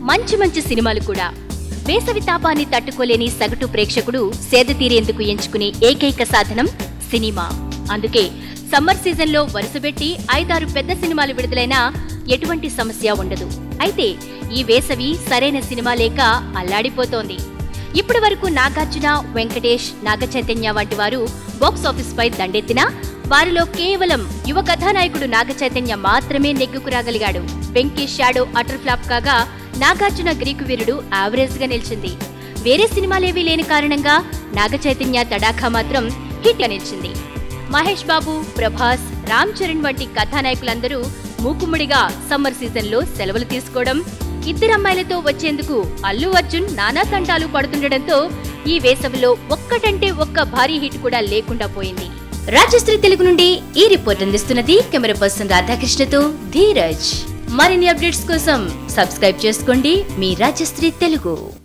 మంచి మంచి సినిమాలు కూడా వేసవి తాపాన్ని తట్టుకోలేని సగటు ప్రేక్షకుడు సేద తీరేందుకు ఎంచుకునే ఏకైక సాధనం సినిమా అందుకే సమ్మర్ సీజన్లో వరుసపెట్టి ఐదారు పెద్ద సినిమాలు విడుదలైనా ఎటువంటి సమస్య ఉండదు అయితే ఈ వేసవి సరైన సినిమా లేక అల్లాడిపోతోంది ఇప్పటి వరకు నాగార్జున వెంకటేష్ నాగచైతన్య వంటి వారు బాక్స్ ఆఫీస్ పై దండెత్తినా వారిలో కేవలం యువ కథానాయకుడు నాగచైతన్య మాత్రమే నెగ్గుకు రాగలిగాడు వెంకీ షాడో అటర్ ఫ్లాప్ కాగా నాగార్జున గ్రీకు వీరుడు యావరేజ్ గా నిలిచింది వేరే సినిమాలేవీ లేని కారణంగా నాగచైతన్య తడాఖా మాత్రం హిట్ గా నిలిచింది మహేష్ బాబు ప్రభాస్ రామ్ చరణ్ వంటి కథానాయకులందరూ మూకుముడిగా సమ్మర్ సీజన్ లో సెలవులు తీసుకోవడం ఇద్దరమ్మాయిలతో వచ్చేందుకు అల్లు అర్జున్ నానా తంటాలు పడుతుండటంతో ఈ వేసవిలో ఒక్కటంటే ఒక్క భారీ హిట్ కూడా లేకుండా పోయింది రాజశ్రీ తెలుగు నుండి ఈ రిపోర్ట్ అందిస్తున్నది కెమెరా పర్సన్ రాధాకృష్ణతో ధీరజ్ మరిన్ని అప్డేట్స్ కోసం సబ్స్క్రైబ్ చేసుకోండి మీ రాజశ్రీ తెలుగు